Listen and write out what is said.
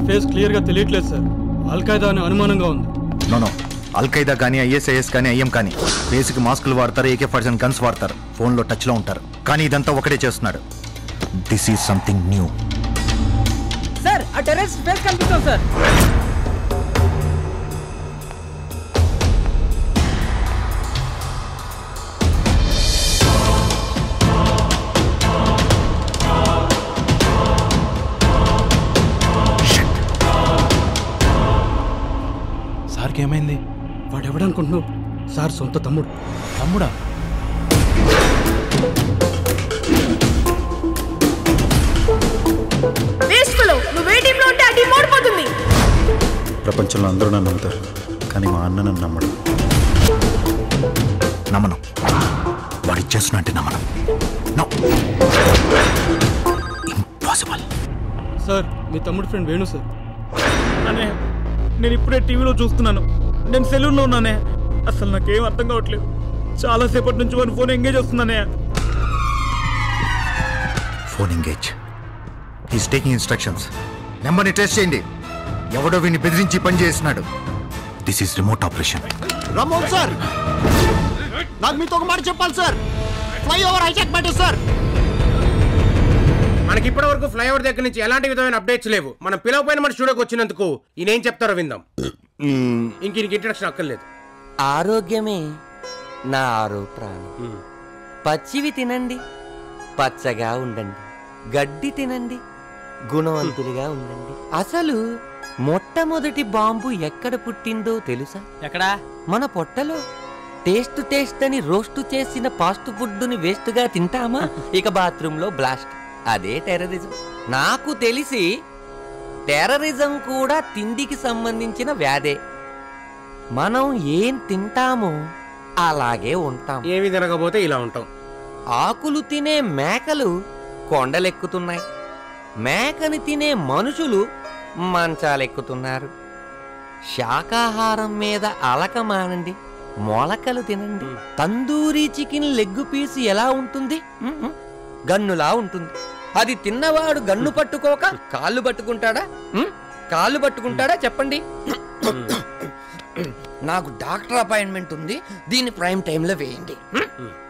Face clear గా తెలియట్లేదు sir Al-Qaeda అని అనుమానంగా ఉంది నోనో అల్ఖైదా కానీ ఐఎస్ఐఎస్ కానీ ఐఎం కానీ బేసిక్ మాస్కులు వాడతారు ఏకే ఫార్టీ గన్స్ వాడతారు ఫోన్లో టచ్లో ఉంటారు కానీ ఇదంతా ఒకటే చేస్తున్నాడు this is something new sir ఆ టెర్రరిస్ట్ ఫేస్ కనిపిస్తుంది సార్ సార్కి ఏమైంది వాడు ఎవడనుకుంటున్నావు సార్ సొంత తమ్ముడు తమ్ముడా వేస్ట్లో నువ్వు ఏ టీంలో ఉంటే ఆ టీం ఓడిపోతుంది ప్రపంచంలో అందరూ నన్ను నమ్ముతారు కానీ మా అన్న నన్ను నమ్మడు నమ్మను వాడు చేస్తున్నట్టు నమ్మను నో ఇంపాసిబుల్ సార్ మీ తమ్ముడు ఫ్రెండ్ వేణు సార్ అనే నేను ఇప్పుడే టీవీలో చూస్తున్నాను నేను సెలూన్లో ఉన్నానే అసలు నాకేం అర్థం కావట్లేదు చాలాసేపటి నుంచి మన ఫోన్ ఎంగేజ్ వస్తుందనే phone engage is taking instructions నెంబర్ని టెస్ట్ చేయండి ఎవడో వీడిని బెదిరించి పని చేస్తున్నాడు దిస్ ఈస్ రిమోట్ ఆపరేషన్ రమ్మోన్ సార్ నాకు మీతో ఒక మాట చెప్పాలి sir flyover hijack matter sir మనకి ఇప్పటి వరకు ఫ్లైఓవర్ దగ్గర నుంచి ఎలాంటి విధమైన అప్డేట్స్ లేవు మనం పిలవపోయిన మన స్టూడియోకి వచ్చినందుకు ఈయన ఏం చెప్తారో విందాం ఇంక ఈయనకి ఇంట్రడక్షన్ అక్కర్లేదు ఆరోగ్యమే నా ఆరో ప్రాణం పచ్చివి తినండి పచ్చగా ఉండండి గడ్డి తినండి గుణవంతులుగా ఉండండి అసలు మొట్టమొదటి బాంబు ఎక్కడ పుట్టిందో తెలుసా ఎక్కడా మన పొట్టలో టేస్ట్ టేస్ట్ అని రోస్టు చేసిన ఫాస్ట్ ఫుడ్ని వేస్ట్గా తింటామా ఇక బాత్రూంలో బ్లాస్ట్ అదే టెర్రరిజం నాకు తెలిసి టెర్రరిజం కూడా తిండికి సంబంధించిన వ్యాధే మనం ఏం తింటామో అలాగే ఉంటాం ఏమి తినకపోతే ఇలా ఉంటాం ఆకులు తినే మేకలు కొండలెక్కుతున్నాయి మేకని తినే మనుషులు మంచాలెక్కుతున్నారు శాకాహారం మీద అలక మానండి మొలకలు తినండి తందూరి చికెన్ లెగ్ పీస్ ఎలా ఉంటుంది మ్మ్. గన్నులా ఉంటుంది అది తిన్నవాడు గన్ను పట్టుకోక కాళ్ళు పట్టుకుంటాడా మ్మ్? కాళ్ళు పట్టుకుంటాడా చెప్పండి నాకు డాక్టర్ అపాయింట్మెంట్ ఉంది దీన్ని ప్రైమ్ టైంలో వేయండి మ్మ్?